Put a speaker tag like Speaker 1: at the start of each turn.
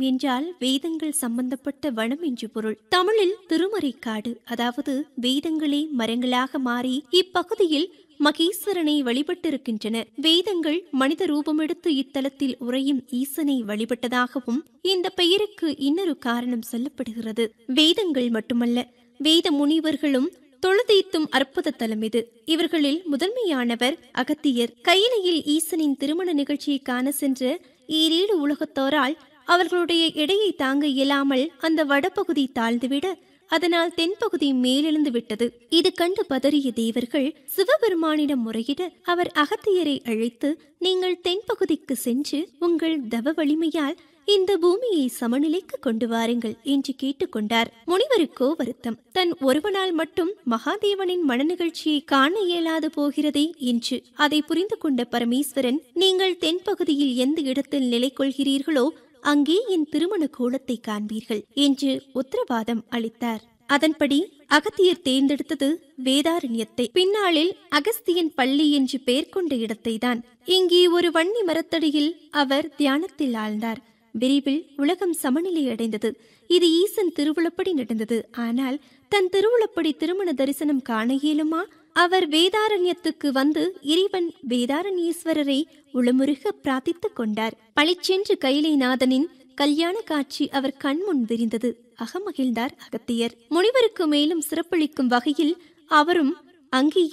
Speaker 1: என்றால் வேதங்கள் சம்பந்தப்பட்ட வனம் என்று பொருள் தமிழில் திருமறைக்காடு அதாவது வேதங்களே மரங்களாக மாறி இப்பகுதியில் மகேஸ்வரனை வழிபட்டிருக்கின்றன வேதங்கள் மனித ரூபமெடுத்து இத்தலத்தில் உறையும் ஈசனை வழிபட்டதாகவும் இந்த பெயருக்கு இன்னொரு காரணம் சொல்லப்படுகிறது வேதங்கள் மட்டுமல்ல வேத முனிவர்களும் தொழுதீத்தும் அற்புத தலம் இது இவர்களில் முதன்மையானவர் அகத்தியர் கையிலையில் ஈசனின் திருமண நிகழ்ச்சியை காண சென்ற ஈரேழு உலகத்தோரால் அவர்களுடைய எடையை தாங்க இயலாமல் அந்த வடபகுதி தாழ்ந்துவிட அதனால் தென்பகுதி மேலெழுந்து விட்டது இது கண்டு பதறிய தேவர்கள் சிவபெருமானிடம் முறையிட அவர் அகத்தியரை அழைத்து நீங்கள் தென்பகுதிக்கு சென்று உங்கள் தவ வலிமையால் இந்த பூமியை சமநிலைக்கு கொண்டு வாருங்கள் என்று கேட்டுக்கொண்டார் முனிவருக்கோ வருத்தம் தன் ஒருவனால் மட்டும் மகாதேவனின் மன நிகழ்ச்சியை காண இயலாது போகிறதே என்று அதை புரிந்து கொண்ட பரமேஸ்வரன் நீங்கள் தென்பகுதியில் எந்த இடத்தில் நிலை கொள்கிறீர்களோ அங்கே என் திருமண கோலத்தை காண்பீர்கள் என்று உத்தரவாதம் அளித்தார் அதன்படி அகத்தியர் தேர்ந்தெடுத்தது வேதாரண்யத்தை பின்னாளில் அகஸ்தியன் பள்ளி என்று பெயர் கொண்ட இடத்தை தான் இங்கே ஒரு வன்னி மரத்தடியில் அவர் தியானத்தில் ஆழ்ந்தார் விரைவில் உலகம் சமநிலை அடைந்தது இது ஈசன் திருவுளப்படி நடந்தது ஆனால் தன் திருவுளப்படி திருமண தரிசனம் காண இயலுமா அவர் வேதாரண்யத்துக்கு வந்து இறைவன் வேதாரண்யேஸ்வரரை உளமுருக பிரார்த்தித்துக் கொண்டார் பளிச்சென்று கைலைநாதனின் கல்யாண காட்சி அவர் கண்முன் விரிந்தது அகமகிழ்ந்தார் அகத்தியர் முனிவருக்கு மேலும் சிறப்பளிக்கும் வகையில் அவரும் அங்கே